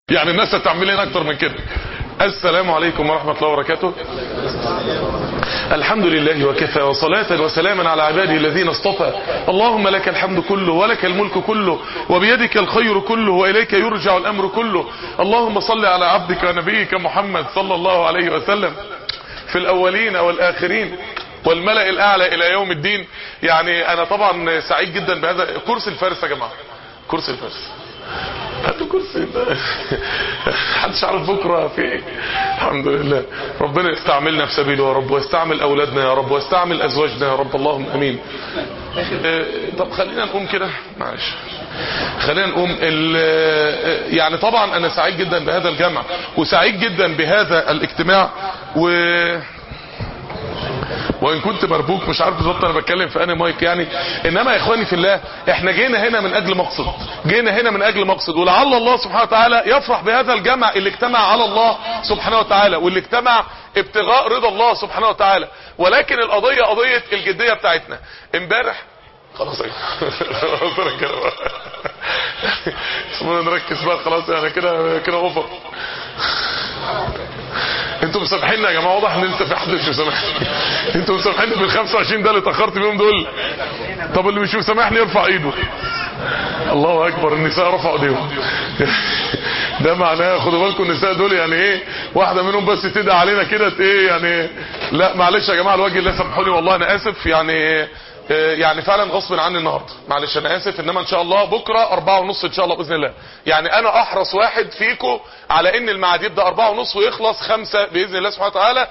يعني الناس هتعمل لنا اكتر من كده السلام عليكم ورحمة الله وبركاته الحمد لله وكفى وصلاة وسلاما على عباده الذين اصطفى اللهم لك الحمد كله ولك الملك كله وبيدك الخير كله وإليك يرجع الأمر كله اللهم صل على عبدك ونبيك محمد صلى الله عليه وسلم في الأولين والآخرين والملأ الأعلى إلى يوم الدين يعني أنا طبعا سعيد جدا بهذا كرسي الفارس يا جماعة كرسي الفارس هاتوا كرسي محدش عارف بكره في ايه الحمد لله ربنا يستعملنا في سبيله يا رب ويستعمل اولادنا يا رب ويستعمل ازواجنا يا رب اللهم امين اه طب خلينا نقوم كده معلش خلينا نقوم يعني طبعا انا سعيد جدا بهذا الجمع وسعيد جدا بهذا الاجتماع و وان كنت مربوك مش عارف بالظبط انا بتكلم في انهي مايك يعني انما يا اخواني في الله احنا جينا هنا من اجل مقصد جينا هنا من اجل مقصد ولعل الله سبحانه وتعالى يفرح بهذا الجمع اللي اجتمع على الله سبحانه وتعالى واللي اجتمع ابتغاء رضا الله سبحانه وتعالى ولكن القضيه قضيه الجديه بتاعتنا امبارح خلاص ايه اسمنا نركز بقى خلاص يعني كده كده اوفر انتوا مسامحيننا يا جماعه واضح ان انت في حد مش مسامحني انتوا مسامحيني بال 25 ده اللي اتاخرت بيهم دول طب اللي مش مسامحني يرفع ايده الله اكبر النساء رفعوا ايديهم ده معناه خدوا بالكم النساء دول يعني ايه واحده منهم بس تدعي علينا كده ايه يعني لا معلش يا جماعه الوجه الله سامحوني والله انا اسف يعني يعني فعلا غصب عني النهارده معلش انا اسف انما ان شاء الله بكره أربعة ونص ان شاء الله باذن الله يعني انا احرص واحد فيكم على ان الميعاد يبدا أربعة ونص ويخلص خمسة باذن الله سبحانه وتعالى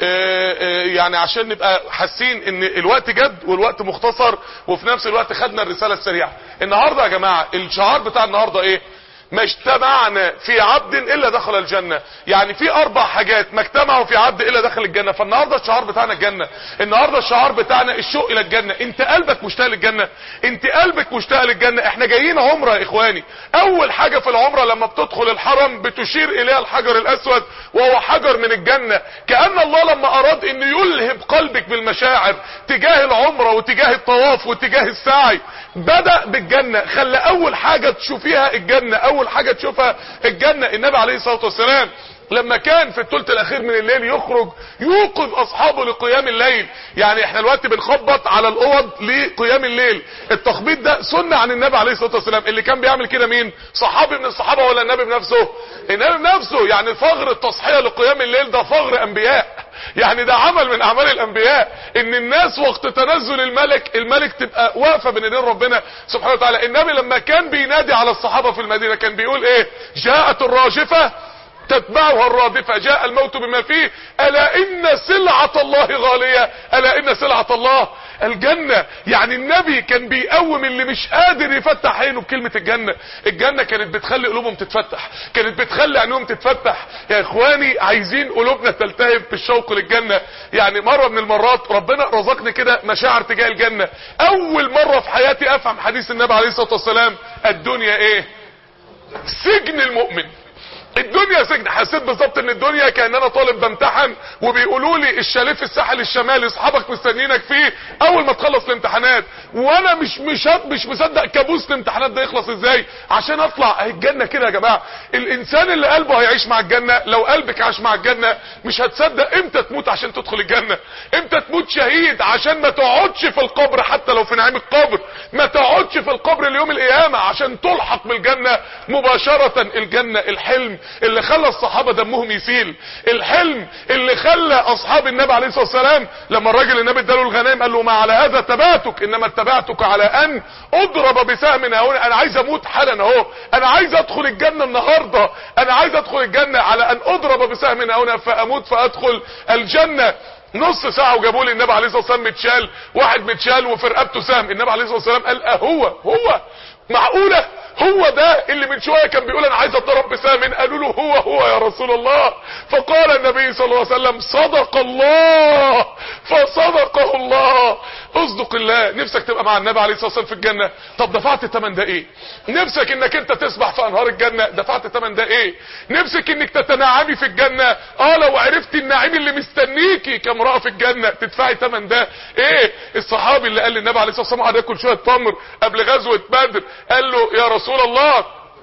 يعني عشان نبقى حاسين ان الوقت جد والوقت مختصر وفي نفس الوقت خدنا الرساله السريعه النهارده يا جماعه الشعار بتاع النهارده ايه ما اجتمعنا في عبد الا دخل الجنة يعني في اربع حاجات ما اجتمعوا في عبد الا دخل الجنة فالنهاردة الشعار بتاعنا الجنة النهاردة الشعار بتاعنا الشوق الى الجنة انت قلبك مشتاق للجنة انت قلبك مشتاق للجنة احنا جايين عمرة يا اخواني اول حاجة في العمرة لما بتدخل الحرم بتشير اليها الحجر الاسود وهو حجر من الجنة كأن الله لما اراد ان يلهب قلبك بالمشاعر تجاه العمرة وتجاه الطواف وتجاه السعي بدأ بالجنة خلى اول حاجة تشوفيها الجنة اول حاجة تشوفها الجنة النبي عليه الصلاة والسلام لما كان في الثلث الاخير من الليل يخرج يوقظ اصحابه لقيام الليل يعني احنا دلوقتي بنخبط على الاوض لقيام الليل التخبيط ده سنة عن النبي عليه الصلاة والسلام اللي كان بيعمل كده مين صحابي من الصحابة ولا النبي بنفسه النبي بنفسه يعني فغر التصحية لقيام الليل ده فغر انبياء يعني ده عمل من اعمال الانبياء ان الناس وقت تنزل الملك الملك تبقى واقفه بين ايدين ربنا سبحانه وتعالى النبي لما كان بينادي على الصحابه في المدينه كان بيقول ايه جاءت الراجفه تتبعها الرادفة جاء الموت بما فيه ألا إن سلعة الله غالية ألا إن سلعة الله الجنة يعني النبي كان بيقوم اللي مش قادر يفتح عينه بكلمة الجنة الجنة كانت بتخلي قلوبهم تتفتح كانت بتخلي عينهم تتفتح يا اخواني عايزين قلوبنا تلتهب بالشوق للجنة يعني مرة من المرات ربنا رزقني كده مشاعر تجاه الجنة اول مرة في حياتي افهم حديث النبي عليه الصلاة والسلام الدنيا ايه سجن المؤمن الدنيا سجن حسيت بالظبط ان الدنيا كان انا طالب بامتحن وبيقولوا لي الشاليه في الساحل الشمالي اصحابك مستنيينك فيه اول ما تخلص الامتحانات وانا مش مش مش مصدق كابوس الامتحانات ده يخلص ازاي عشان اطلع الجنه كده يا جماعه الانسان اللي قلبه هيعيش مع الجنه لو قلبك عاش مع الجنه مش هتصدق امتى تموت عشان تدخل الجنه امتى تموت شهيد عشان ما تقعدش في القبر حتى لو في نعيم القبر ما تقعدش في القبر ليوم القيامه عشان تلحق بالجنه مباشره الجنه الحلم اللي خلى الصحابة دمهم يسيل الحلم اللي خلى اصحاب النبي عليه الصلاة والسلام لما الراجل النبي اداله الغنائم قال له ما على هذا تبعتك انما اتبعتك على ان اضرب بسهم هنا انا عايز اموت حالا اهو انا عايز ادخل الجنة النهاردة انا عايز ادخل الجنة على ان اضرب بسهم هنا فاموت فادخل الجنة نص ساعة وجابوا لي النبي عليه الصلاة والسلام متشال واحد متشال وفي رقبته سهم النبي عليه الصلاة والسلام قال اهو هو معقولة هو ده اللي من شوية كان بيقول انا عايز اتضرب بسهم قالوا له هو هو يا رسول الله فقال النبي صلى الله عليه وسلم صدق الله فصدقه الله اصدق الله نفسك تبقى مع النبي عليه الصلاة والسلام في الجنة طب دفعت تمن ده ايه نفسك انك انت تسبح في انهار الجنة دفعت تمن ده ايه نفسك انك تتنعمي في الجنة اه لو عرفتي النعيم اللي مستنيكي كامرأة في الجنة تدفعي تمن ده ايه الصحابي اللي قال للنبي عليه الصلاة والسلام قعد ياكل شوية تمر قبل غزوة بدر قال له يا رسول الله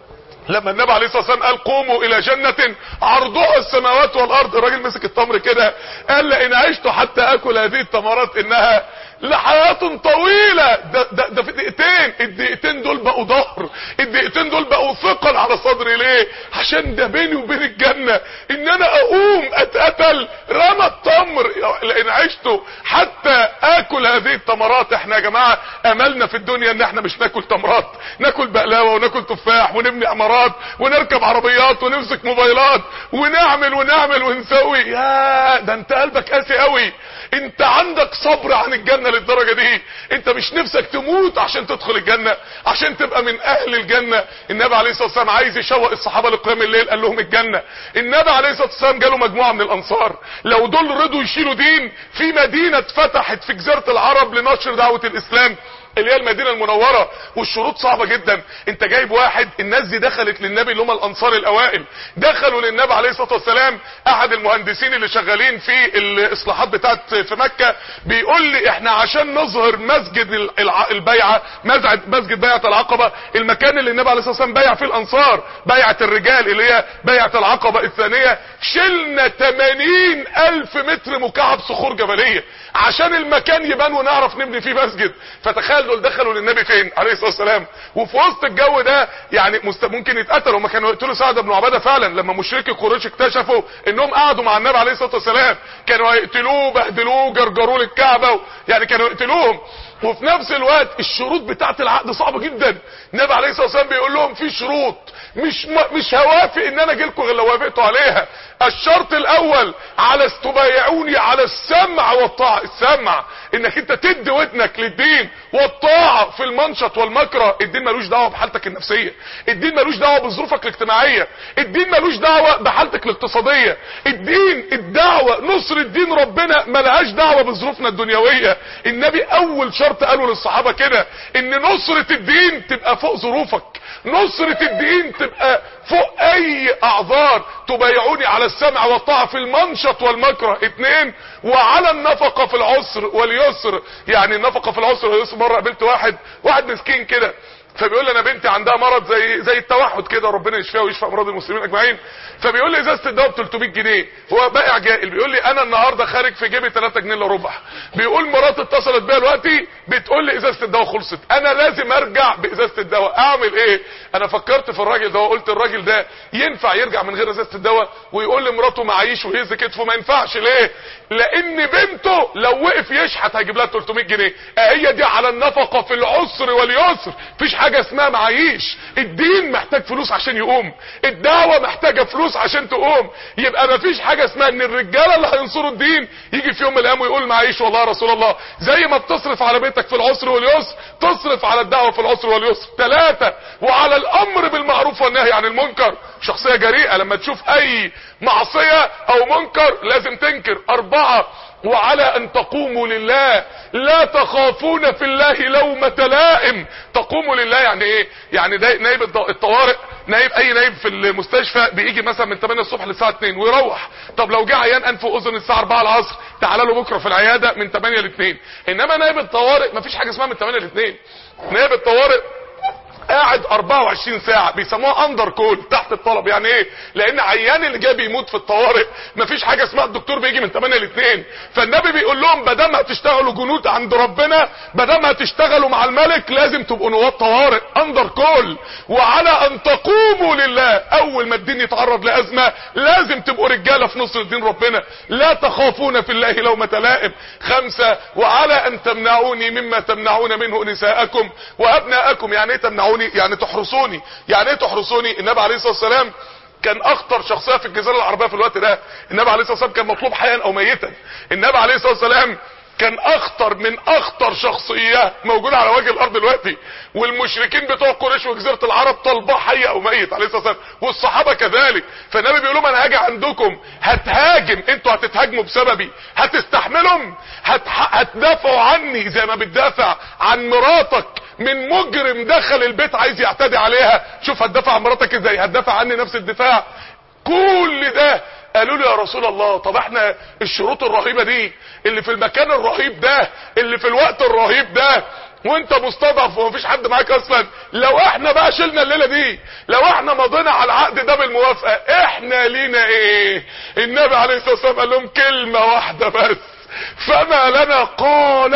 لما النبي عليه الصلاه والسلام قال قوموا الى جنه عرضها السماوات والارض الراجل مسك التمر كده قال لئن عشت حتى اكل هذه التمرات انها لحياة طويلة ده, ده, ده في دقيقتين الدقيقتين دول بقوا ظهر الدقيقتين دول بقوا ثقل على صدري ليه عشان ده بيني وبين الجنة ان انا اقوم اتقتل رمى التمر لان عشته حتى اكل هذه التمرات احنا يا جماعة املنا في الدنيا ان احنا مش ناكل تمرات ناكل بقلاوة وناكل تفاح ونبني عمارات ونركب عربيات ونمسك موبايلات ونعمل ونعمل ونسوي يا ده انت قلبك قاسي قوي انت عندك صبر عن الجنة للدرجة دي انت مش نفسك تموت عشان تدخل الجنة عشان تبقى من اهل الجنة النبي عليه الصلاة والسلام عايز يشوق الصحابة لقيام الليل قال لهم الجنة النبي عليه الصلاة والسلام جاله مجموعة من الانصار لو دول رضوا يشيلوا دين في مدينة اتفتحت في جزيرة العرب لنشر دعوة الاسلام اللي هي المدينة المنورة والشروط صعبة جدا انت جايب واحد الناس دي دخلت للنبي اللي هم الانصار الاوائل دخلوا للنبي عليه الصلاة والسلام احد المهندسين اللي شغالين في الاصلاحات بتاعت في مكة بيقول لي احنا عشان نظهر مسجد البيعة مسجد بيعة العقبة المكان اللي النبي عليه الصلاة والسلام بيع فيه الانصار بيعة الرجال اللي هي بيعة العقبة الثانية شلنا 80 الف متر مكعب صخور جبلية عشان المكان يبان ونعرف نبني فيه مسجد فتخيل دول دخلوا للنبي فين عليه الصلاه والسلام وفي وسط الجو ده يعني مست... ممكن يتقتلوا ما كانوا يقتلوا سعد بن عباده فعلا لما مشركي قريش اكتشفوا انهم قعدوا مع النبي عليه الصلاه والسلام كانوا هيقتلوه بهدلوه جرجروه للكعبه و... يعني كانوا يقتلوهم وفي نفس الوقت الشروط بتاعه العقد صعبه جدا النبي عليه الصلاه والسلام بيقول لهم في شروط مش مش هوافق ان انا اجي لكم غير لو وافقتوا عليها الشرط الاول على استبايعوني على السمع والطاعه السمع انك انت تدي ودنك للدين والطاعه في المنشط والمكره الدين ملوش دعوه بحالتك النفسيه الدين ملوش دعوه بظروفك الاجتماعيه الدين ملوش دعوه بحالتك الاقتصاديه الدين الدعوه نصر الدين ربنا ملهاش دعوه بظروفنا الدنيويه النبي اول شرط قاله للصحابه كده ان نصره الدين تبقى فوق ظروفك نصرة الدين تبقى فوق اي اعذار تبايعوني على السمع والطاعة في المنشط والمكره اتنين وعلى النفقة في العسر واليسر يعني النفقة في العسر واليسر مرة قابلت واحد واحد مسكين كده فبيقول لي انا بنتي عندها مرض زي زي التوحد كده ربنا يشفيها ويشفي امراض المسلمين اجمعين فبيقول لي ازازه الدواء ب 300 جنيه هو بائع جائل بيقول لي انا النهارده خارج في جيبي 3 جنيه الا ربع بيقول مراتي اتصلت بيا دلوقتي بتقول لي ازازه الدواء خلصت انا لازم ارجع بازازه الدواء اعمل ايه انا فكرت في الراجل ده وقلت الراجل ده ينفع يرجع من غير ازازه الدواء ويقول لمراته معيش ويهز كتفه ما ينفعش ليه لان بنته لو وقف يشحت هيجيب لها 300 جنيه هي دي على النفقه في العسر واليسر مفيش حاجه اسمها معيش الدين محتاج فلوس عشان يقوم الدعوه محتاجه فلوس عشان تقوم يبقى مفيش حاجه اسمها ان الرجاله اللي هينصروا الدين يجي في يوم من الايام ويقول معيش والله يا رسول الله زي ما بتصرف على بيتك في العسر واليسر تصرف على الدعوه في العسر واليسر ثلاثه وعلى الامر بالمعروف والنهي عن المنكر شخصيه جريئه لما تشوف اي معصيه او منكر لازم تنكر اربعه وعلى ان تقوموا لله لا تخافون في الله لومة لائم تقوموا لله يعني ايه يعني ده نايب الطوارئ نايب اي نايب في المستشفى بيجي مثلا من 8 الصبح للساعه 2 ويروح طب لو جه عيان انف واذن الساعه 4 العصر تعالى له بكره في العياده من 8 ل 2 انما نايب الطوارئ مفيش حاجه اسمها من 8 ل 2 نايب الطوارئ قاعد 24 ساعة بيسموها اندر كول تحت الطلب يعني ايه لان عيان اللي جاي بيموت في الطوارئ مفيش حاجة اسمها الدكتور بيجي من 8 ل 2 فالنبي بيقول لهم بدل ما هتشتغلوا جنود عند ربنا بدل ما هتشتغلوا مع الملك لازم تبقوا نواب طوارئ اندر كول وعلى ان تقوموا لله اول ما الدين يتعرض لازمة لازم تبقوا رجالة في نصر دين ربنا لا تخافون في الله لومة لائم خمسة وعلى ان تمنعوني مما تمنعون منه نساءكم وابناءكم يعني ايه تمنعوني يعني تحرسوني يعني ايه تحرسوني النبي عليه الصلاه والسلام كان اخطر شخصيه في الجزيره العربيه في الوقت ده النبي عليه الصلاه والسلام كان مطلوب حيا او ميتا النبي عليه الصلاه والسلام كان اخطر من اخطر شخصيه موجوده على وجه الارض دلوقتي والمشركين بتوع قريش وجزيره العرب طالباه حي او ميت عليه الصلاه والسلام والصحابه كذلك فالنبي بيقول لهم انا هاجي عندكم هتهاجم انتوا هتتهاجموا بسببي هتستحملهم هت... هتدافعوا عني زي ما بتدافع عن مراتك من مجرم دخل البيت عايز يعتدي عليها شوف هتدافع عن مراتك ازاي هتدافع عني نفس الدفاع كل ده قالوا له يا رسول الله طب احنا الشروط الرهيبة دي اللي في المكان الرهيب ده اللي في الوقت الرهيب ده وانت مستضعف ومفيش حد معاك اصلا لو احنا بقى شلنا الليله دي لو احنا مضينا على العقد ده بالموافقه احنا لينا ايه النبي عليه الصلاه والسلام قال لهم كلمه واحده بس فما لنا قال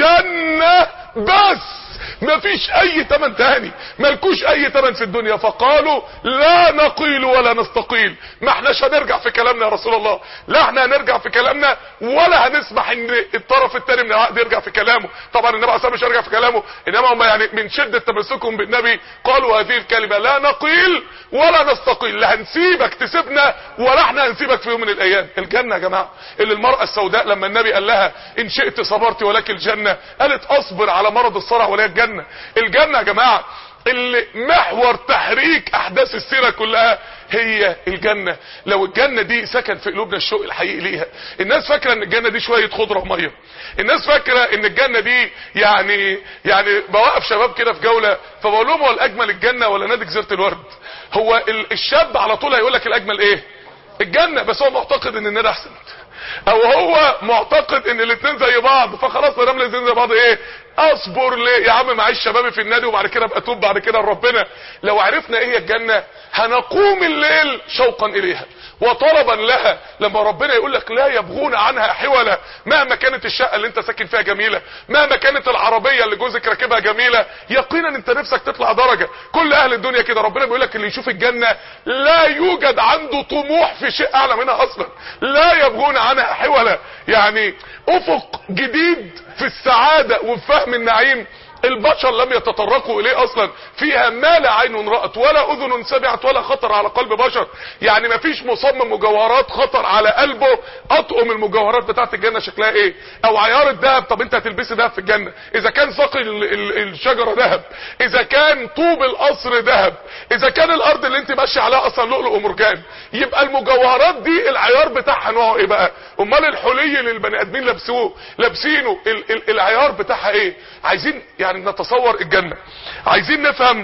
الجنه بس مفيش اي تمن تاني ملكوش اي تمن في الدنيا فقالوا لا نقيل ولا نستقيل ما احناش هنرجع في كلامنا يا رسول الله لا احنا هنرجع في كلامنا ولا هنسمح ان الطرف التاني من العقد يرجع في كلامه طبعا النبي عليه الصلاه مش هيرجع في كلامه انما هم يعني من شده تمسكهم بالنبي قالوا هذه الكلمه لا نقيل ولا نستقيل لا هنسيبك تسيبنا ولا احنا هنسيبك في يوم من الايام الجنه يا جماعه اللي المراه السوداء لما النبي قال لها ان شئت صبرت ولك الجنه قالت اصبر على مرض الصرع ولا الجنه الجنه يا جماعه اللي محور تحريك احداث السيره كلها هي الجنه لو الجنه دي سكن في قلوبنا الشوق الحقيقي ليها الناس فاكره ان الجنه دي شويه خضره وميه الناس فاكره ان الجنه دي يعني يعني بوقف شباب كده في جوله فبقول لهم هو الاجمل الجنه ولا نادي جزيره الورد هو الشاب على طول هيقول لك الاجمل ايه الجنه بس هو معتقد ان النادي احسن او هو معتقد ان الاثنين زي بعض فخلاص ما دام الاثنين زي بعض ايه اصبر ليه يا عم معيش شبابي في النادي وبعد كده ابقى اتوب بعد كده لربنا لو عرفنا ايه هي الجنه هنقوم الليل شوقا اليها وطلبا لها لما ربنا يقول لك لا يبغون عنها حولا مهما كانت الشقه اللي انت ساكن فيها جميله مهما كانت العربيه اللي جوزك راكبها جميله يقينا انت نفسك تطلع درجه كل اهل الدنيا كده ربنا بيقول لك اللي يشوف الجنه لا يوجد عنده طموح في شيء اعلى منها اصلا لا يبغون عنها حولا يعني افق جديد في السعاده وفي فهم النعيم البشر لم يتطرقوا اليه اصلا فيها ما لا عين رأت ولا اذن سمعت ولا خطر على قلب بشر يعني ما فيش مصمم مجوهرات خطر على قلبه اطقم المجوهرات بتاعت الجنة شكلها ايه او عيار الذهب طب انت هتلبسي ذهب في الجنة اذا كان ساقي الشجرة ذهب اذا كان طوب القصر ذهب اذا كان الارض اللي انت ماشي عليها اصلا لؤلؤ ومرجان يبقى المجوهرات دي العيار بتاعها نوعه ايه بقى امال الحلي اللي البني ادمين لابسوه لابسينه ال ال العيار بتاعها ايه عايزين يعني نتصور الجنة عايزين نفهم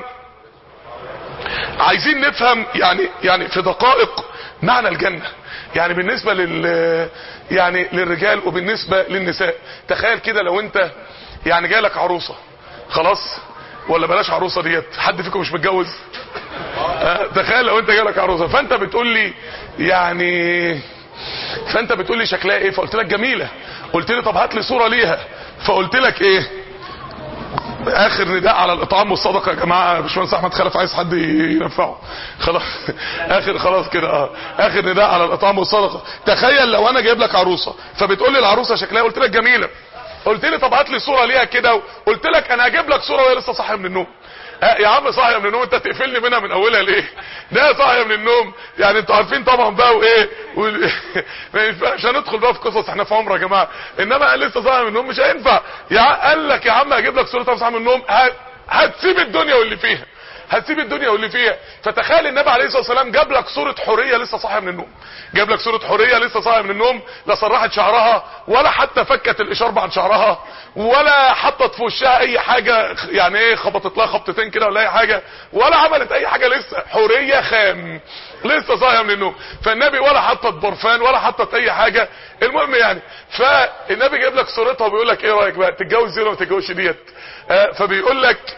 عايزين نفهم يعني يعني في دقائق معنى الجنة يعني بالنسبة لل يعني للرجال وبالنسبة للنساء تخيل كده لو انت يعني جالك عروسة خلاص ولا بلاش عروسة ديت حد فيكم مش متجوز اه تخيل لو انت جالك عروسة فانت بتقول لي يعني فانت بتقول لي شكلها ايه فقلت لك جميلة قلت لي طب هات لي صورة ليها فقلت لك ايه اخر نداء على الاطعام والصدقه يا جماعه باشمهندس احمد خلف عايز حد ينفعه خلاص اخر خلاص كده اه اخر نداء على الاطعام والصدقه تخيل لو انا جايب لك عروسه فبتقول لي العروسه شكلها قلت لك جميله قلت لي طب هات لي صوره ليها كده قلت لك انا هجيب لك صوره وهي لسه صاحيه من النوم اه يا عم صاحيه من النوم انت تقفلني منها من اولها ليه ده صاحيه من النوم يعني انتوا عارفين طبعا بقى وايه و... ما ينفعش هندخل بقى في قصص احنا في عمره يا جماعه انما قال لسه صاحيه من النوم مش هينفع يا قال لك يا عم هجيب لك صوره صاحيه من النوم هت... هتسيب الدنيا واللي فيها هتسيب الدنيا واللي فيها فتخيل النبي عليه الصلاه والسلام جاب لك صوره حوريه لسه صاحيه من النوم جاب لك صوره حوريه لسه صاحيه من النوم لا سرحت شعرها ولا حتى فكت الاشارب عن شعرها ولا حطت في وشها اي حاجه يعني ايه خبطت لها خبطتين كده ولا اي حاجه ولا عملت اي حاجه لسه حوريه خام لسه صاحيه من النوم فالنبي ولا حطت برفان ولا حطت اي حاجه المهم يعني فالنبي جايب لك صورتها وبيقول لك ايه رايك بقى تتجوز دي ولا ما تتجوزش ديت آه فبيقول لك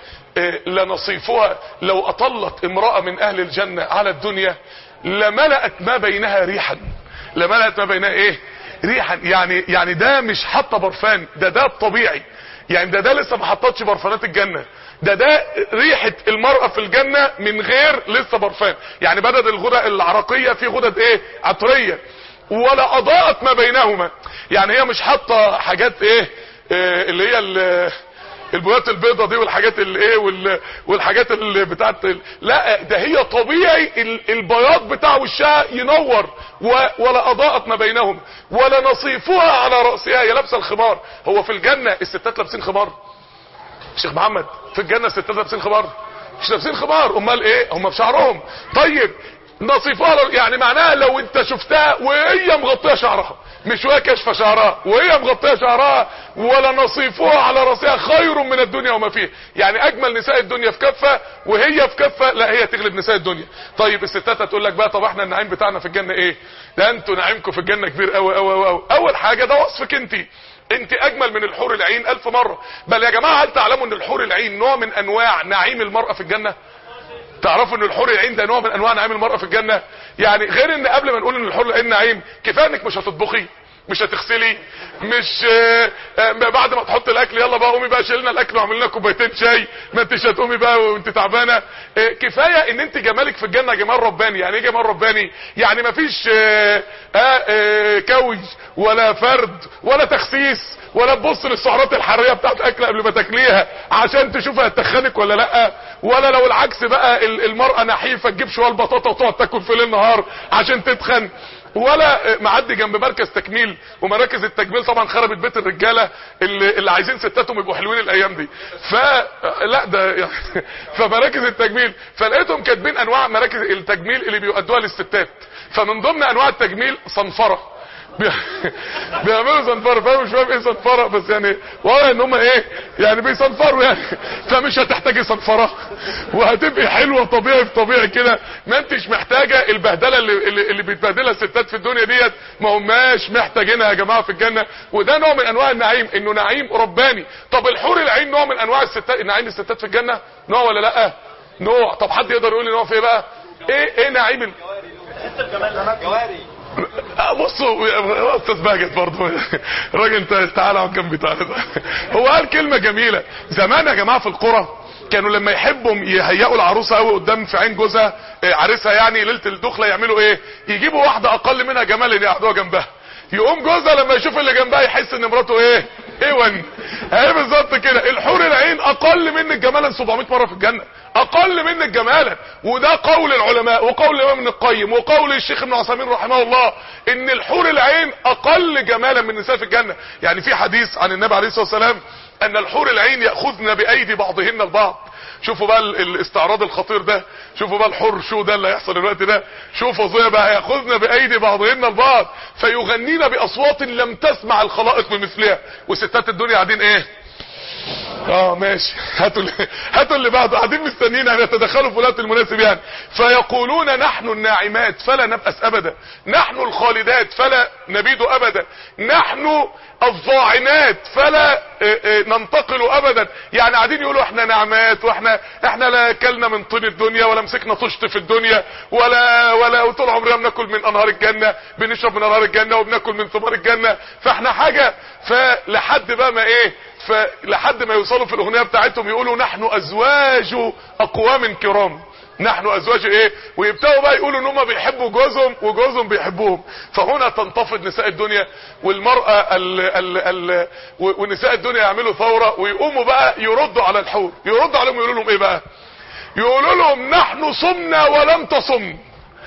لنصيفها لو اطلت امرأة من اهل الجنة على الدنيا لملأت ما بينها ريحا لملأت ما بينها ايه ريحا يعني يعني ده مش حاطه برفان ده ده الطبيعي يعني ده ده لسه ما حطتش برفانات الجنة ده ده ريحة المرأة في الجنة من غير لسه برفان يعني بدل الغدد العرقية في غدد ايه عطرية ولا اضاءت ما بينهما يعني هي مش حاطه حاجات ايه, إيه اللي هي اللي البيوت البيضة دي والحاجات اللي ايه وال... والحاجات اللي بتاعت ال... لا ده هي طبيعي ال... البياض بتاع وشها ينور و... ولا اضاءت ما بينهم ولا نصيفها على رأسها هي لابسه الخمار هو في الجنة الستات لابسين خمار شيخ محمد في الجنة الستات لابسين خمار مش لابسين خمار امال ايه هم بشعرهم طيب نصيفها يعني معناها لو انت شفتها وهي مغطيه شعرها مش وهي كشفه شعرها وهي مغطيه شعرها ولا نصيفها على راسها خير من الدنيا وما فيها يعني اجمل نساء الدنيا في كفه وهي في كفه لا هي تغلب نساء الدنيا طيب الستات هتقول لك بقى طب احنا النعيم بتاعنا في الجنه ايه ده انتوا نعيمكم في الجنه كبير قوي قوي قوي اول حاجه ده وصفك انت انت اجمل من الحور العين الف مرة بل يا جماعة هل تعلموا ان الحور العين نوع من انواع نعيم المرأة في الجنة تعرفوا ان الحور العين ده نوع من انواع نعيم المرأة في الجنة يعني غير ان قبل ما نقول ان الحور العين نعيم كفايه انك مش هتطبخي مش هتغسلي مش آه، آه، بعد ما تحط الاكل يلا بقى قومي بقى شيلنا الاكل واعمل لنا كوبايتين شاي ما انتش هتقومي بقى وانت تعبانه آه، كفايه ان انت جمالك في الجنه جمال رباني يعني ايه جمال رباني يعني ما فيش كوي ولا فرد ولا تخسيس ولا تبص للسعرات الحراريه بتاعت الاكل قبل ما تاكليها عشان تشوف هتخنك ولا لا ولا لو العكس بقى ال- المراه نحيفه تجيب شويه البطاطا وتقعد تاكل في ليل نهار عشان تتخن ولا معدي جنب مركز تكميل ومراكز التجميل طبعا خربت بيت الرجاله اللي, اللي عايزين ستاتهم يبقوا حلوين الايام دي ف لا ده يعني فمراكز التجميل فلقيتهم كاتبين انواع مراكز التجميل اللي بيؤدوها للستات فمن ضمن انواع التجميل صنفره بي- بيعملوا صنفره فاهم مش فاهم ايه صنفره بس يعني واضح ان هم ايه يعني بيصنفروا يعني فمش هتحتاجي صنفره وهتبقي حلوه طبيعي في طبيعي كده ما انتش محتاجه البهدله اللي اللي, اللي بيتبهدلها الستات في الدنيا ديت ما هماش محتاجينها يا جماعه في الجنه وده نوع من انواع النعيم انه نعيم رباني طب الحور العين نوع من انواع الستات نعيم الستات في الجنه نوع ولا لا نوع طب حد يقدر يقول لي نوع في ايه بقى ايه ايه نعيم ال- جواري آه، بصوا يا استاذ باجت برضه الراجل انت تعالى على الجنب تعالى هو قال كلمه جميله زمان يا جماعه في القرى كانوا لما يحبوا يهيئوا العروسه قوي قدام في عين جوزها آه، عريسها يعني ليله الدخله يعملوا ايه يجيبوا واحده اقل منها جمالا يقعدوها جنبها يقوم جوزها لما يشوف اللي جنبها يحس ان مراته ايه ايوان اهي بالظبط كده الحور العين اقل منك جمالا 700 مره في الجنه اقل منك جمالا وده قول العلماء وقول الامام ابن القيم وقول الشيخ ابن عثيمين رحمه الله ان الحور العين اقل جمالا من النساء في الجنه يعني في حديث عن النبي عليه الصلاه والسلام ان الحور العين ياخذن بايدي بعضهن البعض شوفوا بقى ال- الاستعراض الخطير ده شوفوا بقى الحر شو ده اللي هيحصل الوقت ده شوفوا زي بقى هياخذن بايدي بعضهن البعض فيغنين باصوات لم تسمع الخلائق بمثلها وستات الدنيا قاعدين ايه اه ماشي هاتوا اللي هاتوا اللي بعده قاعدين مستنيين ان يتدخلوا في الوقت المناسب يعني فيقولون نحن الناعمات فلا نبأس ابدا نحن الخالدات فلا نبيد ابدا نحن الظاعنات فلا اه، اه، ننتقل ابدا يعني قاعدين يقولوا احنا نعمات واحنا احنا لا اكلنا من طين الدنيا ولا مسكنا طشت في الدنيا ولا ولا طول عمرنا بناكل من انهار الجنه بنشرب من انهار الجنه وبناكل من ثمار الجنه فاحنا حاجه فلحد بقى ما ايه فلحد ما يوصلوا في الاغنيه بتاعتهم يقولوا نحن ازواج اقوام كرام نحن ازواج ايه ويبتدوا بقى يقولوا ان هم بيحبوا جوزهم وجوزهم بيحبوهم فهنا تنتفض نساء الدنيا والمراه ال ال ال ونساء الدنيا يعملوا ثوره ويقوموا بقى يردوا على الحور يردوا عليهم يقولوا لهم ايه بقى يقولوا لهم نحن صمنا ولم تصم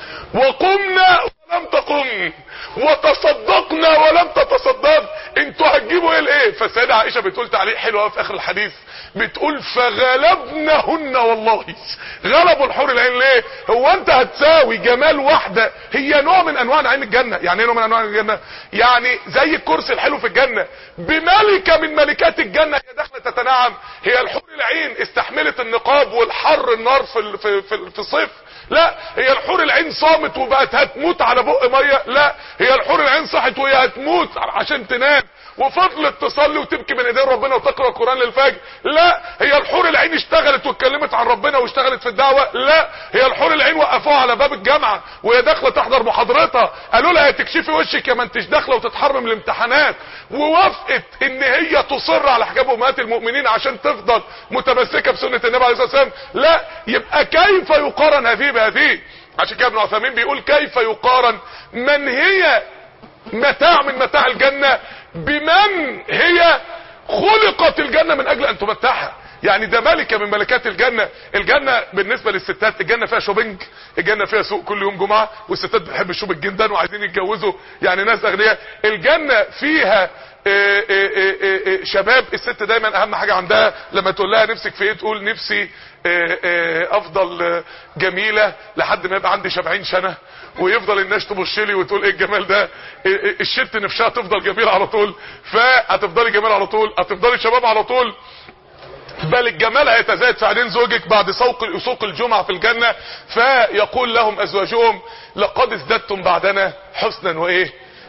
وقمنا ولم تقم وتصدقنا ولم تتصدق انتوا هتجيبوا ايه لايه فالسيده عائشه بتقول تعليق حلو قوي في اخر الحديث بتقول فغلبنهن والله غلبوا الحور العين ليه هو انت هتساوي جمال واحده هي نوع من انواع نعيم الجنه يعني ايه نوع من انواع نعيم الجنه يعني زي الكرسي الحلو في الجنه بملكه من ملكات الجنه هي داخله تتنعم هي الحور العين استحملت النقاب والحر النار في ال- في في, في الصيف لا هي الحور العين صامت وبقت هتموت على بق ميه لا هي الحور العين صحت وهي هتموت عشان تنام وفضلت تصلي وتبكي من ايدين ربنا وتقرا القران للفجر لا هي الحور العين اشتغلت واتكلمت عن ربنا واشتغلت في الدعوه لا هي الحور العين وقفوها على باب الجامعه وهي داخله تحضر محاضرتها قالوا لها تكشفي وشك يا ما انتش داخله وتتحرم الامتحانات ووافقت ان هي تصر على حجاب امهات المؤمنين عشان تفضل متمسكه بسنه النبي عليه الصلاه والسلام لا يبقى كيف يقارن هذه بهذه عشان كده ابن عثيمين بيقول كيف يقارن من هي متاع من متاع الجنة بمن هي خلقت الجنة من اجل ان تمتعها يعني ده ملكة من ملكات الجنة الجنة بالنسبة للستات الجنة فيها شوبينج الجنة فيها سوق كل يوم جمعة والستات بتحب الشوبينج جدا وعايزين يتجوزوا يعني ناس اغنياء الجنة فيها إيه إيه إيه إيه شباب الست دايما اهم حاجة عندها لما تقول لها نفسك في ايه تقول نفسي إيه إيه افضل آه، جميلة لحد ما يبقى عندي 70 سنة ويفضل الناس تبص لي وتقول ايه الجمال ده إيه إيه الشت نفسها تفضل جميلة على طول فهتفضلي جميلة على طول هتفضلي شباب على طول بل الجمال هيتزايد في عينين زوجك بعد سوق سوق الجمعة في الجنة فيقول لهم ازواجهم لقد ازددتم بعدنا حسنا وايه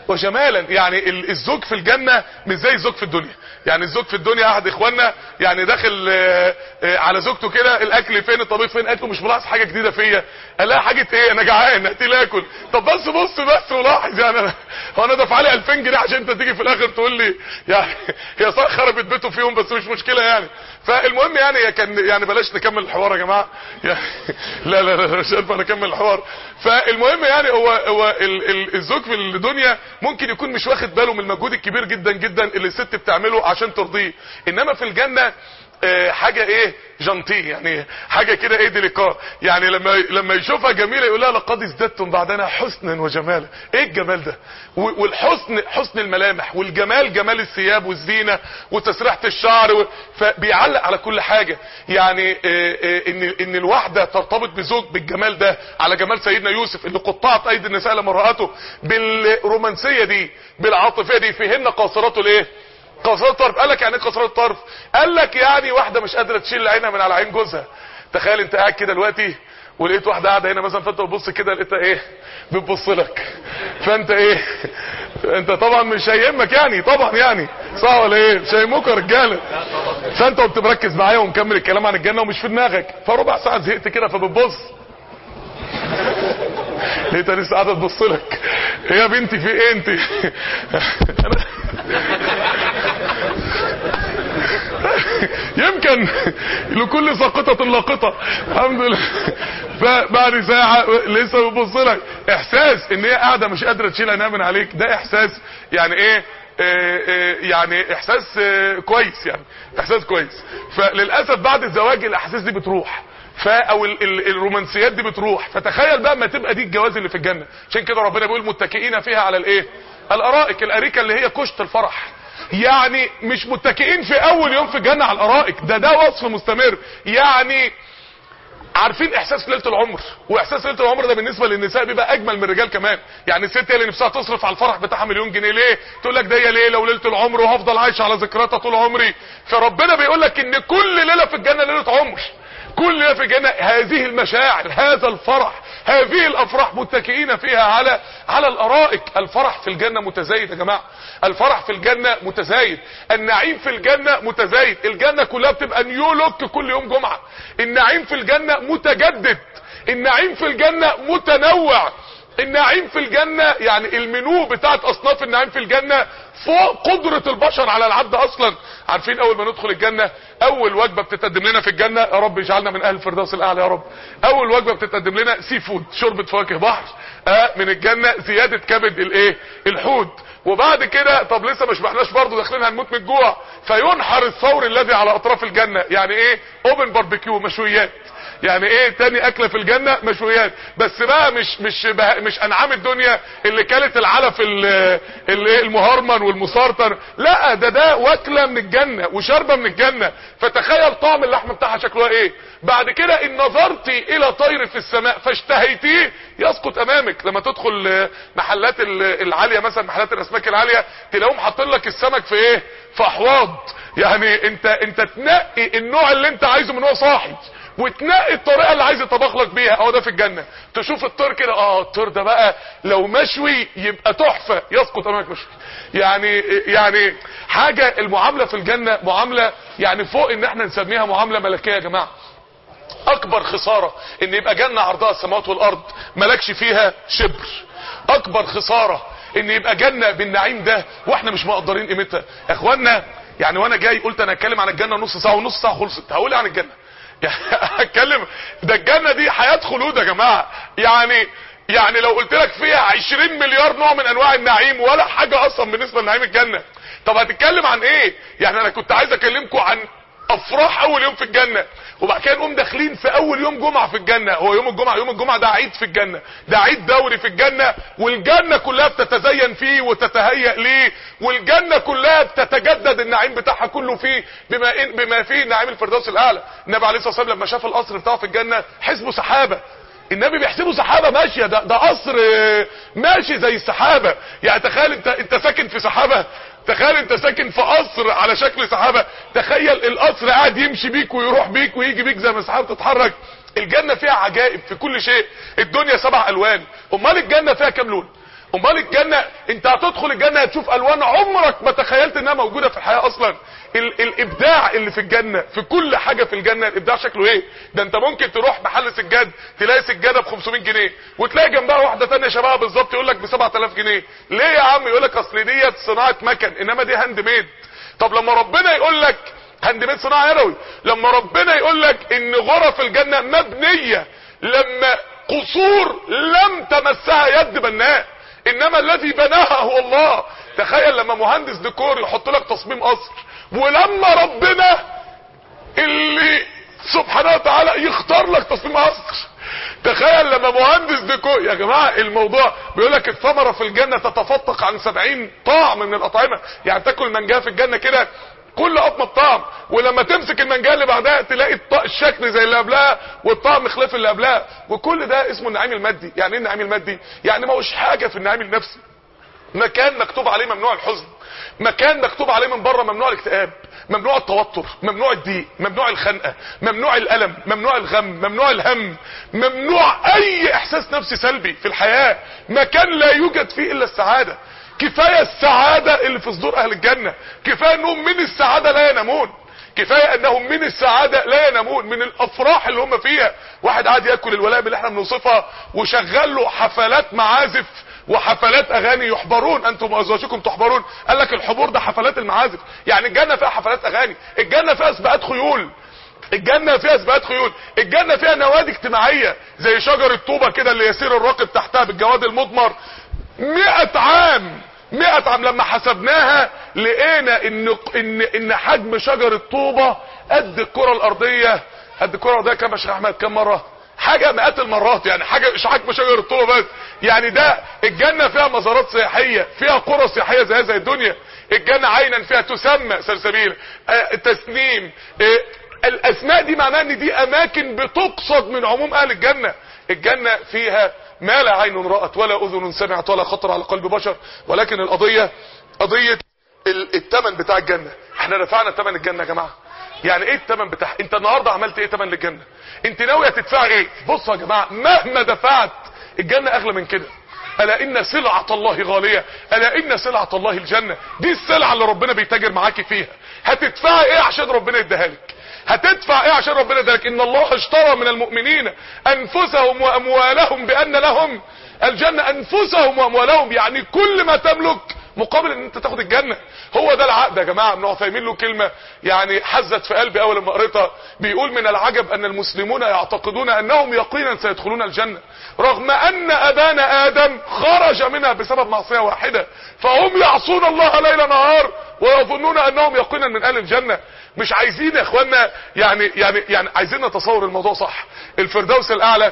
وجمالا يعني ال- الزوج في الجنة مش زي الزوج في الدنيا يعني الزوج في الدنيا احد اخواننا يعني داخل آه، آه، على زوجته كده الاكل فين الطبيخ فين قالت له مش ملاحظ حاجه جديده فيا قال لها حاجه ايه انا جعان هاتي لي اكل طب بس بص بس ولاحظ يعني انا هو انا دافع لي 2000 جنيه عشان انت تيجي في الاخر تقول لي يعني هي صح خربت بيته فيهم بس مش مشكله يعني فالمهم يعني هي كان يعني بلاش نكمل الحوار يا جماعه يعني لا لا لا مش هينفع نكمل الحوار فالمهم يعني هو هو ال- ال- الزوج في الدنيا ممكن يكون مش واخد باله من المجهود الكبير جدا جدا اللي الست بتعمله عشان ترضيه انما في الجنه آه، حاجه ايه جنتي يعني حاجه كده ايه ديليكا يعني لما لما يشوفها جميله يقول لها لقد ازددتم بعدنا حسنا وجمالا ايه الجمال ده و- والحسن حسن الملامح والجمال جمال الثياب والزينه وتسريحه الشعر و... فبيعلق على كل حاجه يعني آه، آه، ان ان الواحده ترتبط بزوج بالجمال ده على جمال سيدنا يوسف اللي قطعت ايدي النساء لما راته بالرومانسيه دي بالعاطفيه دي فيهن قاصرات الايه قاصرات الطرف قال لك يعني ايه قاصرات الطرف قال لك يعني واحده مش قادره تشيل عينها من على عين جوزها تخيل انت قاعد كده دلوقتي ولقيت واحده قاعده هنا مثلا فانت بتبص كده لقيتها ايه بتبص لك فانت ايه انت طبعا مش هيهمك يعني طبعا يعني صح ولا ايه مش هيهمك يا رجاله فانت قمت مركز معايا ومكمل الكلام عن الجنه ومش في دماغك فربع ساعه زهقت كده فبتبص لقيتها لسه قاعده تبص لك ايه يا بنتي في ايه انت أنا... يمكن لكل ساقطة لاقطة الحمد لله فبعد ساعة لسه بيبص لك احساس ان هي قاعدة مش قادرة تشيل عينها من عليك ده احساس يعني ايه آه، آه، يعني احساس آه، كويس يعني احساس كويس فللاسف بعد الزواج الاحاسيس دي بتروح فا او ال ال الرومانسيات دي بتروح فتخيل بقى ما تبقى دي الجواز اللي في الجنه عشان كده ربنا بيقول متكئين فيها على الايه الارائك الاريكه اللي هي كشت الفرح يعني مش متكئين في اول يوم في الجنه على الارائك ده ده وصف مستمر يعني عارفين احساس ليله العمر واحساس ليله العمر ده بالنسبه للنساء بيبقى اجمل من الرجال كمان يعني الست هي اللي نفسها تصرف على الفرح بتاعها مليون جنيه ليه تقول لك ده هي ليله وليله العمر وهفضل عايش على ذكرياتها طول عمري فربنا بيقول لك ان كل ليله في الجنه ليله عمر كل ليله في الجنه هذه المشاعر هذا الفرح هذه الافراح متكئين فيها على على الارائك الفرح في الجنه متزايد يا جماعه الفرح في الجنه متزايد النعيم في الجنه متزايد الجنه كلها بتبقى نيو لوك كل يوم جمعه النعيم في الجنه متجدد النعيم في الجنه متنوع النعيم في الجنة يعني المنيو بتاعت اصناف النعيم في الجنة فوق قدرة البشر على العبد اصلا عارفين اول ما ندخل الجنة اول وجبة بتتقدم لنا في الجنة يا رب اجعلنا من اهل الفردوس الاعلى يا رب اول وجبة بتتقدم لنا سي فود شوربة فواكه بحر آه من الجنة زيادة كبد الايه الحوت وبعد كده طب لسه ما شبعناش برضه داخلين هنموت من الجوع فينحر الثور الذي على اطراف الجنة يعني ايه اوبن باربيكيو مشويات يعني ايه تاني اكله في الجنه مشويات بس بقى مش مش بقى مش انعام الدنيا اللي كانت العلف ال- ال- المهرمن والمسرطن لا ده ده واكله من الجنه وشاربه من الجنه فتخيل طعم اللحم بتاعها شكلها ايه بعد كده ان نظرت الى طير في السماء فاشتهيتيه يسقط امامك لما تدخل آه، محلات ال- العاليه مثلا محلات الاسماك العاليه تلاقيهم حاطين لك السمك في ايه في احواض يعني انت انت تنقي النوع اللي انت عايزه من هو صاحي وتنقي الطريقه اللي عايز يطبخ لك بيها اهو ده في الجنه تشوف الطير كده اه الطير ده بقى لو مشوي يبقى تحفه يسقط امامك مشوي يعني يعني حاجه المعامله في الجنه معامله يعني فوق ان احنا نسميها معامله ملكيه يا جماعه اكبر خسارة ان يبقى جنة عرضها السماوات والارض ملكش فيها شبر اكبر خسارة ان يبقى جنة بالنعيم ده واحنا مش مقدرين قيمتها يا اخوانا يعني وانا جاي قلت انا اتكلم عن الجنة نص ساعة ونص ساعة خلصت هقول إيه عن الجنة يعني اتكلم ده الجنة دي حياة خلود يا جماعة يعني يعني لو قلت لك فيها 20 مليار نوع من انواع النعيم ولا حاجة اصلا بالنسبة لنعيم الجنة طب هتتكلم عن ايه يعني انا كنت عايز اكلمكم عن افراح اول يوم في الجنة وبعد كده نقوم داخلين في اول يوم جمعة في الجنة هو يوم الجمعة يوم الجمعة ده عيد في الجنة ده عيد دوري في الجنة والجنة كلها بتتزين فيه وتتهيأ ليه والجنة كلها بتتجدد النعيم بتاعها كله فيه بما إن بما فيه نعيم الفردوس الاعلى النبي عليه الصلاة والسلام لما شاف القصر بتاعه في الجنة حسبه سحابة النبي بيحسبه سحابة ماشية ده, ده قصر آه، ماشي زي السحابة يعني تخيل انت انت ساكن في سحابة تخيل انت ساكن في قصر على شكل سحابة تخيل القصر قاعد يمشي بيك ويروح بيك ويجي بيك زي ما السحابة تتحرك الجنة فيها عجائب في كل شيء الدنيا سبع الوان امال الجنة فيها كام لون امال الجنة انت هتدخل الجنة هتشوف الوان عمرك ما تخيلت انها موجودة في الحياة اصلا ال الابداع اللي في الجنة في كل حاجة في الجنة الابداع شكله ايه ده انت ممكن تروح محل سجاد تلاقي سجادة ب 500 جنيه وتلاقي جنبها واحدة تانية شبهها بالظبط يقول لك ب 7000 جنيه ليه يا عم يقول لك اصل ديت صناعة مكن انما دي هاند ميد طب لما ربنا يقول لك هاند ميد صناعة يدوي لما ربنا يقول لك ان غرف الجنة مبنية لما قصور لم تمسها يد بناء انما الذي بناها هو الله تخيل لما مهندس ديكور يحط لك تصميم قصر ولما ربنا اللي سبحانه وتعالى يختار لك تصميم قصر تخيل لما مهندس ديكور يا جماعه الموضوع بيقول لك الثمره في الجنه تتفتق عن 70 طعم من الاطعمه يعني تاكل منجاه في الجنه كده كل قطمه طعم ولما تمسك المنجاه اللي بعدها تلاقي الط- الشكل زي اللي قبلها والطعم خلاف اللي قبلها وكل ده اسمه النعيم المادي يعني ايه النعيم المادي يعني ما هوش حاجه في النعيم النفسي مكان مكتوب عليه ممنوع الحزن مكان مكتوب عليه من بره ممنوع الاكتئاب ممنوع التوتر ممنوع الضيق ممنوع الخنقه ممنوع الالم ممنوع الغم ممنوع الهم ممنوع اي احساس نفسي سلبي في الحياه مكان لا يوجد فيه الا السعاده كفايه السعاده اللي في صدور اهل الجنه كفايه انهم من السعاده لا ينامون كفايه انهم من السعاده لا ينامون من الافراح اللي هم فيها واحد قاعد ياكل الولائم اللي احنا بنوصفها وشغل له حفلات معازف وحفلات اغاني يحضرون انتم وازواجكم تحضرون قال لك الحضور ده حفلات المعازف يعني الجنه فيها حفلات اغاني الجنه فيها سباقات خيول الجنة فيها سباقات خيول الجنة فيها نوادي اجتماعية زي شجر الطوبة كده اللي يسير الراكب تحتها بالجواد المضمر مئة عام مئة عام لما حسبناها لقينا ان ان ان حجم شجر الطوبة قد الكرة الارضية قد الكرة الارضية كام يا شيخ احمد كام مرة حاجة مئات المرات يعني حاجة مش حجم شجر الطوبة بس يعني ده الجنة فيها مزارات سياحية فيها قرى سياحية زي زي الدنيا الجنة عينا فيها تسمى سلسبيل آه تسنيم آه الاسماء دي معناها ان دي اماكن بتقصد من عموم اهل الجنة الجنة فيها ما لا عين رأت ولا اذن سمعت ولا خطر على قلب بشر ولكن القضية قضية ال- التمن بتاع الجنة احنا دفعنا تمن الجنة يا جماعة يعني ايه التمن بتاع انت النهاردة عملت ايه تمن للجنة انت ناوية تدفع ايه بصوا يا جماعة مهما دفعت الجنة اغلى من كده الا ان سلعة الله غالية الا ان سلعة الله الجنة دي السلعة اللي ربنا بيتاجر معاكي فيها هتدفعي ايه عشان ربنا يديها لك هتدفع ايه عشان ربنا يديها لك ان الله اشترى من المؤمنين انفسهم واموالهم بان لهم الجنة انفسهم واموالهم يعني كل ما تملك مقابل ان انت تاخد الجنة هو ده العقد يا جماعة ابن عثيمين له كلمة يعني حزت في قلبي اول ما قريتها بيقول من العجب ان المسلمون يعتقدون انهم يقينا سيدخلون الجنة رغم ان ابانا ادم خرج منها بسبب معصية واحدة فهم يعصون الله ليل نهار ويظنون انهم يقينا من اهل الجنة مش عايزين يا اخوانا يعني يعني يعني عايزين نتصور الموضوع صح الفردوس الاعلى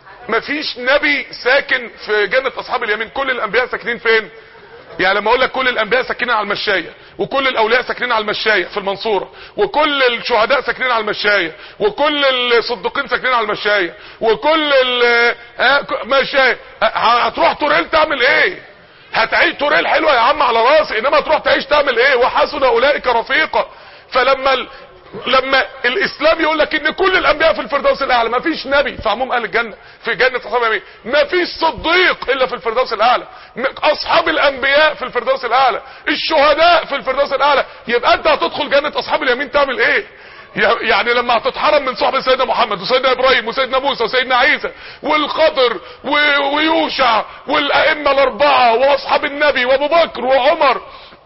مفيش نبي ساكن في جنة اصحاب اليمين كل الانبياء ساكنين فين يعني لما اقول لك كل الانبياء ساكنين على المشايه وكل الاولياء ساكنين على المشايه في المنصوره وكل الشهداء ساكنين على المشايه وكل الصديقين ساكنين على المشايه وكل ال ها مشايه ه- هتروح توريل تعمل ايه هتعيش توريل حلوه يا عم على راسي انما تروح تعيش تعمل ايه وحسن اولئك رفيقا فلما ال... لما الاسلام يقول لك ان كل الانبياء في الفردوس الاعلى ما فيش نبي في عموم اهل الجنه في جنه اصحاب اليمين ما فيش صديق الا في الفردوس الاعلى م- اصحاب الانبياء في الفردوس الاعلى الشهداء في الفردوس الاعلى يبقى انت هتدخل جنه اصحاب اليمين تعمل ايه يا- يعني لما هتتحرم من صحبة سيدنا محمد وسيدنا ابراهيم وسيدنا موسى وسيدنا عيسى والخضر و- ويوشع والائمه الاربعه واصحاب النبي وابو بكر وعمر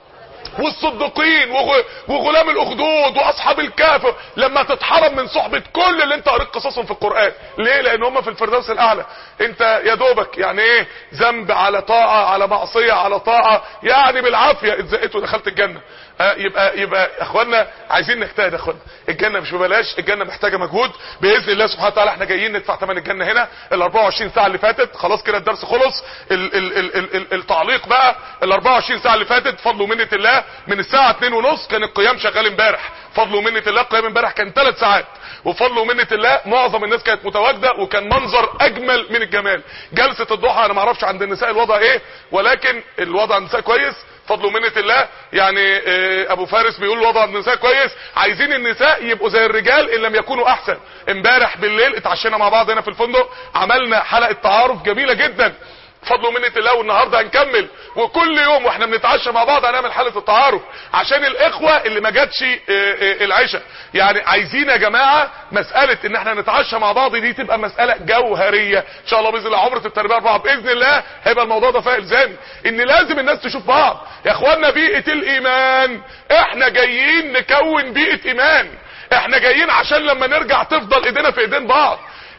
والصديقين وغ- وغلام الاخدود واصحاب الكهف لما تتحرم من صحبة كل اللي انت قريت قصصهم في القرآن ليه لان هم في الفردوس الاعلى انت يا دوبك يعني ايه ذنب على طاعة على معصية على طاعة يعني بالعافية اتزقيت ودخلت الجنة آه يبقى يبقى يا اخوانا عايزين نجتهد يا اخوانا الجنه مش ببلاش الجنه محتاجه مجهود باذن الله سبحانه وتعالى احنا جايين ندفع ثمن الجنه هنا ال 24 ساعه اللي فاتت خلاص كده الدرس خلص ال ال ال ال ال التعليق بقى ال 24 ساعه اللي فاتت فضل ومنه الله من الساعه 2 ونص كان القيام شغال امبارح فضل ومنه الله القيام امبارح كان 3 ساعات وفضل ومنه الله معظم الناس كانت متواجده وكان منظر اجمل من الجمال جلسه الضحى انا ما اعرفش عند النساء الوضع ايه ولكن الوضع عند النساء كويس فضل ومنه الله يعني آه، ابو فارس بيقول وضع النساء كويس عايزين النساء يبقوا زي الرجال ان لم يكونوا احسن امبارح بالليل اتعشينا مع بعض هنا في الفندق عملنا حلقه تعارف جميله جدا بفضل ومنة الله والنهارده هنكمل وكل يوم واحنا بنتعشى مع بعض هنعمل حاله التعارف عشان الاخوه اللي ما جاتش اه، اه، العشاء يعني عايزين يا جماعه مساله ان احنا نتعشى مع بعض دي تبقى مساله جوهريه ان شاء الله باذن الله عمره التربيه اربعه باذن الله هيبقى الموضوع ده فيها الزامي ان لازم الناس تشوف بعض يا اخوانا بيئه الايمان احنا جايين نكون بيئه ايمان احنا جايين عشان لما نرجع تفضل ايدينا في ايدين بعض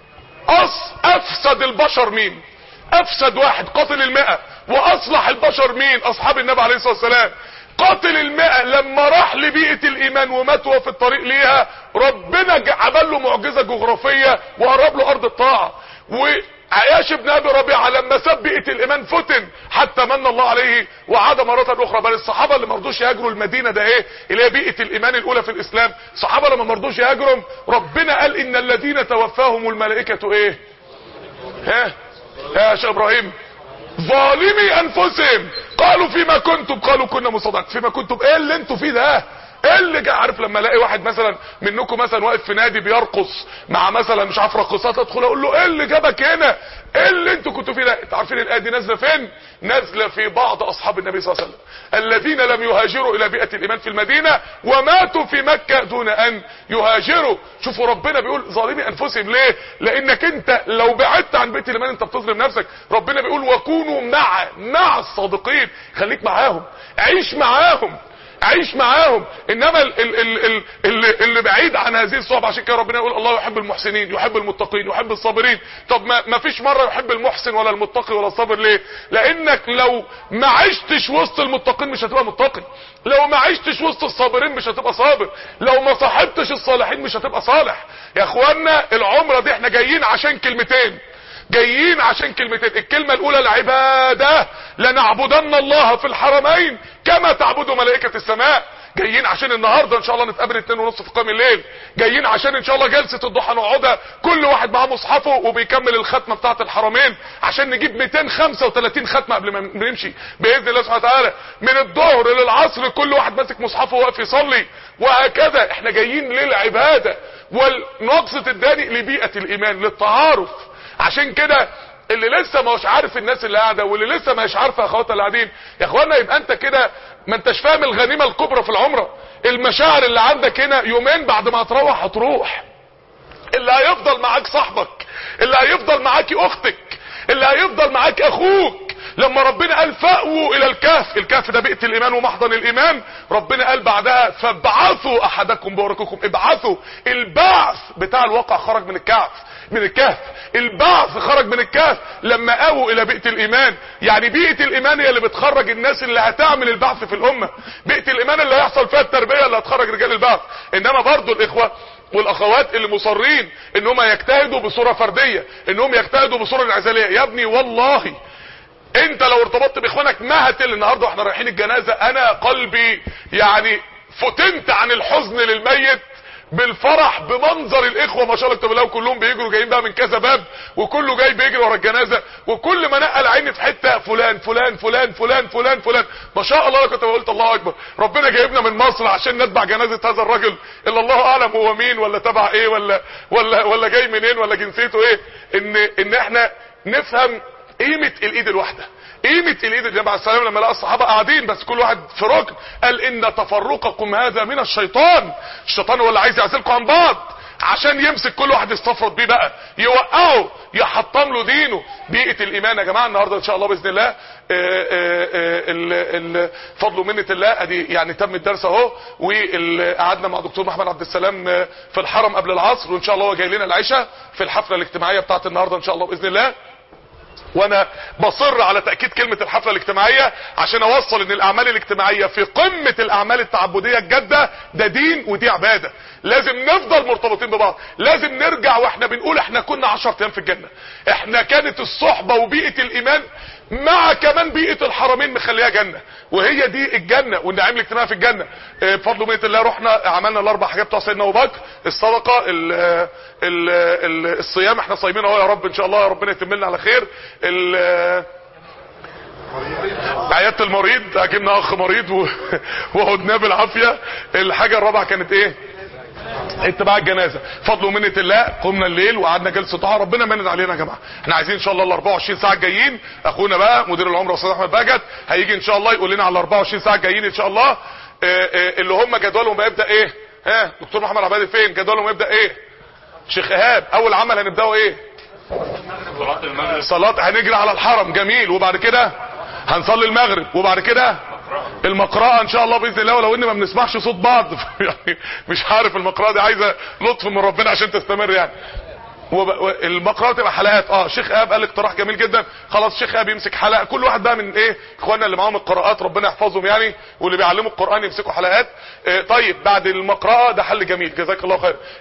أص افسد البشر مين افسد واحد قاتل المئة واصلح البشر مين اصحاب النبي عليه الصلاة والسلام قاتل المئة لما راح لبيئة الايمان ومات وهو في الطريق ليها ربنا ج- عمل له معجزة جغرافية وقرب له ارض الطاعة وعياش بن ابي ربيعة لما ساب بيئة الايمان فتن حتى من الله عليه وعاد مرة اخرى بل الصحابة اللي مرضوش يهاجروا المدينة ده ايه اللي هي بيئة الايمان الاولى في الاسلام الصحابة لما مرضوش يهاجروا ربنا قال ان الذين توفاهم الملائكة ايه ها يا شيخ ابراهيم ظالمي انفسهم قالوا فيما كنتم قالوا كنا مصدق فيما كنتم ايه اللي انتوا فيه ده ايه اللي جا عارف لما الاقي واحد مثلا منكم مثلا واقف في نادي بيرقص مع مثلا مش عارف رقصات ادخل اقول له ايه اللي جابك هنا ايه اللي انتوا كنتوا فيه ده انتوا عارفين الايه دي نازله فين نازله في بعض اصحاب النبي صلى الله عليه وسلم الذين لم يهاجروا الى بيئه الايمان في المدينه وماتوا في مكه دون ان يهاجروا شوفوا ربنا بيقول ظالمي انفسهم ليه لانك انت لو بعدت عن بيت الايمان انت بتظلم نفسك ربنا بيقول وكونوا مع مع الصادقين خليك معاهم عيش معاهم عيش معاهم انما ال ال ال ال اللي, اللي بعيد عن هذه الصحبه عشان كده ربنا يقول الله يحب المحسنين يحب المتقين يحب الصابرين طب ما, ما فيش مره يحب المحسن ولا المتقي ولا الصابر ليه لانك لو ما عشتش وسط المتقين مش هتبقى متقي لو ما عشتش وسط الصابرين مش هتبقى صابر لو ما صاحبتش الصالحين مش هتبقى صالح يا اخوانا العمره دي احنا جايين عشان كلمتين جايين عشان كلمتين الكلمة الاولى العبادة لنعبدن الله في الحرمين كما تعبد ملائكة السماء جايين عشان النهاردة ان شاء الله نتقابل اتنين ونص في قيام الليل جايين عشان ان شاء الله جلسة الضحى نقعدها كل واحد معاه مصحفه وبيكمل الختمة بتاعة الحرمين عشان نجيب 235 ختمة قبل ما نمشي باذن الله سبحانه وتعالى من الظهر للعصر كل واحد ماسك مصحفه واقف يصلي وهكذا احنا جايين للعبادة والنقصة الداني لبيئة الايمان للتعارف عشان كده اللي لسه مش عارف الناس اللي قاعده واللي لسه مش عارفه اخواتها اللي قاعدين يا اخوانا يبقى انت كده ما انتش فاهم الغنيمه الكبرى في العمره المشاعر اللي عندك هنا يومين بعد ما هتروح هتروح اللي هيفضل معاك صاحبك اللي هيفضل معاكي اختك اللي هيفضل معاك اخوك لما ربنا قال فأووا الى الكهف الكهف ده بيئة الايمان ومحضن الايمان ربنا قال بعدها فابعثوا احدكم بورككم ابعثوا البعث بتاع الواقع خرج من الكهف من الكهف البعث خرج من الكهف لما اووا الى بيئة الايمان يعني بيئة الايمان هي اللي بتخرج الناس اللي هتعمل البعث في الامة بيئة الايمان اللي هيحصل فيها التربية اللي هتخرج رجال البعث انما برضو الاخوة والاخوات اللي مصرين ان هم يجتهدوا بصورة فردية انهم يجتهدوا بصورة انعزالية يا ابني والله انت لو ارتبطت باخوانك ما هتل النهارده واحنا رايحين الجنازه انا قلبي يعني فتنت عن الحزن للميت بالفرح بمنظر الاخوه ما شاء الله الله كلهم بيجروا جايين بقى من كذا باب وكله جاي بيجري ورا الجنازه وكل ما نقل عيني في حته فلان فلان فلان فلان فلان فلان ما شاء الله انا كنت قلت الله اكبر ربنا جايبنا من مصر عشان نتبع جنازه هذا الرجل الا الله اعلم هو مين ولا تبع ايه ولا ولا ولا جاي منين ولا جنسيته ايه ان ان احنا نفهم قيمة الايد الواحدة قيمة الايد النبي عليه السلام لما لقى الصحابة قاعدين بس كل واحد في ركن قال ان تفرقكم هذا من الشيطان الشيطان هو اللي عايز يعزلكم عن بعض عشان يمسك كل واحد يستفرد بيه بقى يوقعه يحطم له دينه بيئة الايمان يا جماعة النهاردة ان شاء الله باذن الله فضل ومنة الله ادي يعني تم الدرس اهو وقعدنا مع دكتور محمد عبد السلام في الحرم قبل العصر وان شاء الله هو جاي لنا العشاء في الحفلة الاجتماعية بتاعت النهاردة ان شاء الله باذن الله وانا بصر على تأكيد كلمة الحفلة الاجتماعية عشان اوصل ان الاعمال الاجتماعية في قمة الاعمال التعبدية الجادة ده دين ودي عبادة لازم نفضل مرتبطين ببعض لازم نرجع واحنا بنقول احنا كنا عشر ايام في الجنة احنا كانت الصحبة وبيئة الايمان مع كمان بيئة الحرمين مخليها جنة وهي دي الجنة والنعيم الاجتماعي في الجنة بفضل مية الله رحنا عملنا الاربع حاجات بتوع سيدنا ابو بكر الصدقة ال ال ال الصيام احنا صايمين اهو يا رب ان شاء الله يا ربنا يتم لنا على خير عيادة المريض جبنا اخ مريض وهدناه بالعافية الحاجة الرابعة كانت ايه اتباع الجنازه فضل ومنه الله قمنا الليل وقعدنا جلسه ضحى ربنا منن علينا يا جماعه احنا عايزين ان شاء الله ال 24 ساعه الجايين اخونا بقى مدير العمره استاذ احمد بجد هيجي ان شاء الله يقول لنا على ال 24 ساعه الجايين ان شاء الله اه اه اللي هم جدولهم هيبدا ايه ها دكتور محمد عبادي فين جدولهم هيبدا ايه شيخ ايهاب اول عمل هنبداه ايه صلاة المغرب صلاه هنجري على الحرم جميل وبعد كده هنصلي المغرب وبعد كده المقرأة ان شاء الله باذن الله ولو ان ما بنسمعش صوت بعض يعني مش عارف المقرأة دي عايزة لطف من ربنا عشان تستمر يعني وب- و- المقرأة تبقى حلقات اه شيخ اب قال اقتراح جميل جدا خلاص شيخ اب يمسك حلقة كل واحد بقى من ايه اخواننا اللي معاهم القراءات ربنا يحفظهم يعني واللي بيعلموا القرآن يمسكوا حلقات اه طيب بعد المقرأة ده حل جميل جزاك الله خير